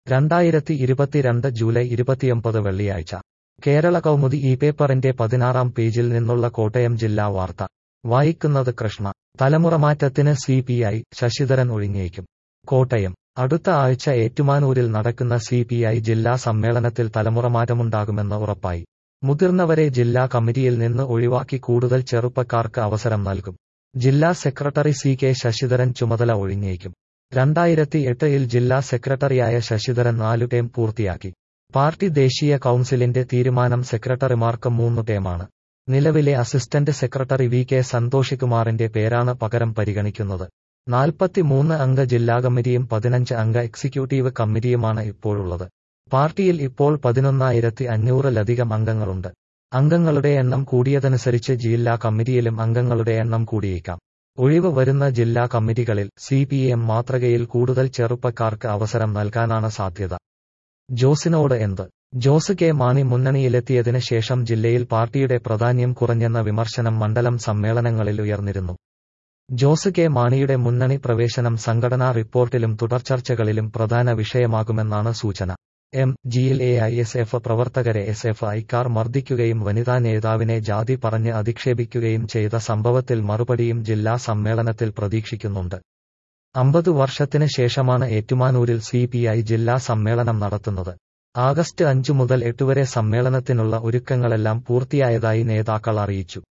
രണ്ടായിരത്തി ഇരുപത്തിരണ്ട് ജൂലൈ ഇരുപത്തിയൊമ്പത് വെള്ളിയാഴ്ച കേരള കൗമുദി ഈ പേപ്പറിന്റെ പതിനാറാം പേജിൽ നിന്നുള്ള കോട്ടയം ജില്ലാ വാർത്ത വായിക്കുന്നത് കൃഷ്ണ തലമുറമാറ്റത്തിന് സി പി ഐ ശശിധരൻ ഒഴിഞ്ഞേക്കും കോട്ടയം അടുത്ത ആഴ്ച ഏറ്റുമാനൂരിൽ നടക്കുന്ന സി പി ഐ ജില്ലാ സമ്മേളനത്തിൽ തലമുറമാറ്റമുണ്ടാകുമെന്ന് ഉറപ്പായി മുതിർന്നവരെ ജില്ലാ കമ്മിറ്റിയിൽ നിന്ന് ഒഴിവാക്കി കൂടുതൽ ചെറുപ്പക്കാർക്ക് അവസരം നൽകും ജില്ലാ സെക്രട്ടറി സി കെ ശശിധരൻ ചുമതല ഒഴിഞ്ഞേക്കും രണ്ടായിരത്തി എട്ടിൽ ജില്ലാ സെക്രട്ടറിയായ ശശിധരൻ നാലു ടേം പൂർത്തിയാക്കി പാർട്ടി ദേശീയ കൗൺസിലിന്റെ തീരുമാനം സെക്രട്ടറിമാർക്ക് മൂന്നു ടേമാണ് നിലവിലെ അസിസ്റ്റന്റ് സെക്രട്ടറി വി കെ സന്തോഷികുമാറിന്റെ പേരാണ് പകരം പരിഗണിക്കുന്നത് നാൽപ്പത്തിമൂന്ന് അംഗ ജില്ലാ കമ്മിറ്റിയും പതിനഞ്ച് അംഗ എക്സിക്യൂട്ടീവ് കമ്മിറ്റിയുമാണ് ഇപ്പോഴുള്ളത് പാർട്ടിയിൽ ഇപ്പോൾ പതിനൊന്നായിരത്തി അഞ്ഞൂറിലധികം അംഗങ്ങളുണ്ട് അംഗങ്ങളുടെ എണ്ണം കൂടിയതനുസരിച്ച് ജില്ലാ കമ്മിറ്റിയിലും അംഗങ്ങളുടെ എണ്ണം കൂടിയേക്കാം ഒഴിവ് വരുന്ന ജില്ലാ കമ്മിറ്റികളിൽ സി പി എം മാതൃകയിൽ കൂടുതൽ ചെറുപ്പക്കാർക്ക് അവസരം നൽകാനാണ് സാധ്യത ജോസിനോട് എന്ത് ജോസ് കെ മാണി മുന്നണിയിലെത്തിയതിന് ശേഷം ജില്ലയിൽ പാർട്ടിയുടെ പ്രാധാന്യം കുറഞ്ഞെന്ന വിമർശനം മണ്ഡലം സമ്മേളനങ്ങളിൽ ഉയർന്നിരുന്നു ജോസ് കെ മാണിയുടെ മുന്നണി പ്രവേശനം സംഘടനാ റിപ്പോർട്ടിലും തുടർചർച്ചകളിലും പ്രധാന വിഷയമാകുമെന്നാണ് സൂചന എം ജിയിൽ എ ഐ എസ് എഫ് പ്രവർത്തകരെ എസ് എഫ് ഐക്കാർ മർദ്ദിക്കുകയും വനിതാ നേതാവിനെ ജാതി പറഞ്ഞ് അധിക്ഷേപിക്കുകയും ചെയ്ത സംഭവത്തിൽ മറുപടിയും ജില്ലാ സമ്മേളനത്തിൽ പ്രതീക്ഷിക്കുന്നുണ്ട് അമ്പത് വർഷത്തിന് ശേഷമാണ് ഏറ്റുമാനൂരിൽ സി പി ഐ ജില്ലാ സമ്മേളനം നടത്തുന്നത് ആഗസ്റ്റ് അഞ്ചു മുതൽ എട്ട് വരെ സമ്മേളനത്തിനുള്ള ഒരുക്കങ്ങളെല്ലാം പൂർത്തിയായതായി നേതാക്കൾ അറിയിച്ചു